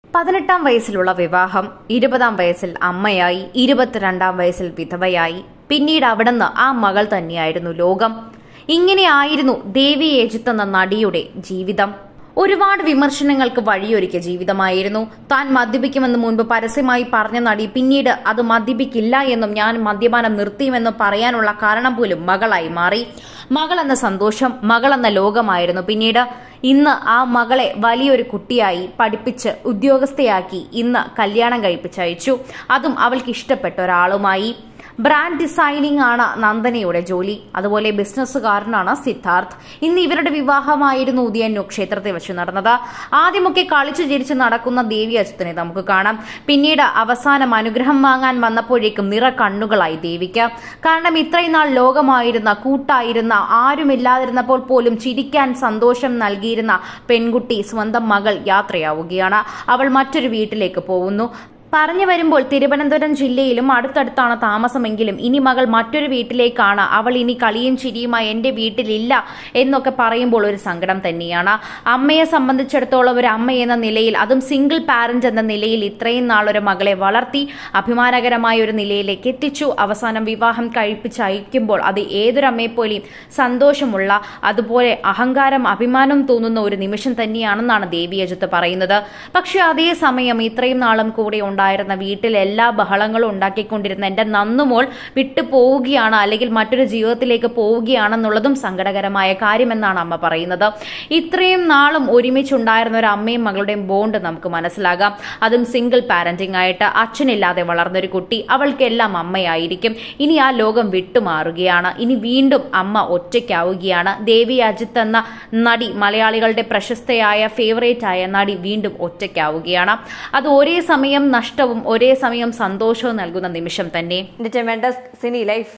പതിനെട്ടാം വയസ്സിലുള്ള വിവാഹം ഇരുപതാം വയസ്സിൽ അമ്മയായി ഇരുപത്തിരണ്ടാം വയസ്സിൽ വിധവയായി പിന്നീട് അവിടുന്ന് ആ മകൾ തന്നെയായിരുന്നു ലോകം ഇങ്ങനെയായിരുന്നു ദേവി ഏജിത്ത് എന്ന നടിയുടെ ജീവിതം ഒരുപാട് വിമർശനങ്ങൾക്ക് വഴിയൊരുക്കിയ ജീവിതമായിരുന്നു താൻ മദ്യപിക്കുമെന്ന് മുൻപ് പരസ്യമായി പറഞ്ഞ നടി പിന്നീട് അത് മദ്യപിക്കില്ല എന്നും ഞാൻ മദ്യപാനം നിർത്തിയുമെന്നും പറയാനുള്ള കാരണം പോലും മകളായി മാറി മകൾ എന്ന സന്തോഷം മകൾ എന്ന ലോകമായിരുന്നു പിന്നീട് ഇന്ന് ആ മകളെ വലിയൊരു കുട്ടിയായി പഠിപ്പിച്ച് ഉദ്യോഗസ്ഥയാക്കി ഇന്ന് കല്യാണം കഴിപ്പിച്ചയച്ചു അതും അവൾക്ക് ഇഷ്ടപ്പെട്ട ഒരാളുമായി ബ്രാൻഡ് ഡിസൈനിങ് ആണ് നന്ദനയുടെ ജോലി അതുപോലെ ബിസിനസ്സുകാരനാണ് സിദ്ധാർത്ഥ് ഇന്ന് ഇവരുടെ വിവാഹമായിരുന്നു ഉദയന്നൂർ ക്ഷേത്രത്തിൽ വെച്ച് നടന്നത് ആദ്യമൊക്കെ കളിച്ചു ചിരിച്ച് നടക്കുന്ന ദേവി അച്യുതനെ നമുക്ക് കാണാം പിന്നീട് അവസാനം അനുഗ്രഹം വാങ്ങാൻ വന്നപ്പോഴേക്കും നിറ കണ്ണുകളായി ദേവിക്ക് കാരണം ഇത്രയും നാൾ ലോകമായിരുന്ന കൂട്ടായിരുന്ന ആരുമില്ലാതിരുന്നപ്പോൾ പോലും ചിരിക്കാൻ സന്തോഷം നൽകിയിരുന്ന പെൺകുട്ടി സ്വന്തം മകൾ യാത്രയാവുകയാണ് അവൾ മറ്റൊരു വീട്ടിലേക്ക് പോകുന്നു പറഞ്ഞു വരുമ്പോൾ തിരുവനന്തപുരം ജില്ലയിലും അടുത്തടുത്താണ് താമസമെങ്കിലും ഇനി മകൾ മറ്റൊരു വീട്ടിലേക്കാണ് അവൾ ഇനി കളിയും ചിരിയുമായി എന്റെ വീട്ടിലില്ല എന്നൊക്കെ പറയുമ്പോൾ ഒരു സങ്കടം തന്നെയാണ് അമ്മയെ സംബന്ധിച്ചിടത്തോളം ഒരു അമ്മ എന്ന നിലയിൽ അതും സിംഗിൾ പാരന്റ് എന്ന നിലയിൽ ഇത്രയും നാൾ ഒരു മകളെ വളർത്തി അഭിമാനകരമായ ഒരു നിലയിലേക്ക് എത്തിച്ചു അവസാനം വിവാഹം കഴിപ്പിച്ച് അയക്കുമ്പോൾ അത് ഏതൊരമ്മയെ പോലെയും സന്തോഷമുള്ള അതുപോലെ അഹങ്കാരം അഭിമാനം തോന്നുന്ന ഒരു നിമിഷം തന്നെയാണെന്നാണ് ദേവി അജിത്ത് പറയുന്നത് പക്ഷെ അതേസമയം ഇത്രയും നാളും കൂടെ ഉണ്ടായിരുന്ന വീട്ടിൽ എല്ലാ ബഹളങ്ങളും ഉണ്ടാക്കിക്കൊണ്ടിരുന്ന എന്റെ നന്നുമോൾ വിട്ടു പോവുകയാണ് അല്ലെങ്കിൽ മറ്റൊരു ജീവിതത്തിലേക്ക് പോവുകയാണെന്നുള്ളതും സങ്കടകരമായ കാര്യമെന്നാണ് അമ്മ പറയുന്നത് ഇത്രയും നാളും ഒരുമിച്ചുണ്ടായിരുന്ന ഒരു അമ്മയും മകളുടെയും ബോണ്ട് നമുക്ക് മനസ്സിലാകാം അതും സിംഗിൾ പാരന്റിംഗ് ആയിട്ട് അച്ഛനില്ലാതെ വളർന്നൊരു കുട്ടി അവൾക്കെല്ലാം അമ്മയായിരിക്കും ഇനി ആ ലോകം വിട്ടുമാറുകയാണ് ഇനി വീണ്ടും അമ്മ ഒറ്റയ്ക്കാവുകയാണ് ദേവി അജിത്ത് എന്ന നടി മലയാളികളുടെ പ്രശസ്തയായ ഫേവറേറ്റ് ആയ നടി വീണ്ടും ഒറ്റയ്ക്കാവുകയാണ് അത് ഒരേ സമയം നഷ്ടവും ഒരേ സമയം സന്തോഷവും നൽകുന്ന നിമിഷം തന്നെ എന്റർടൈൻമെന്റ് ഡെസ്ക് സിനി ലൈഫ്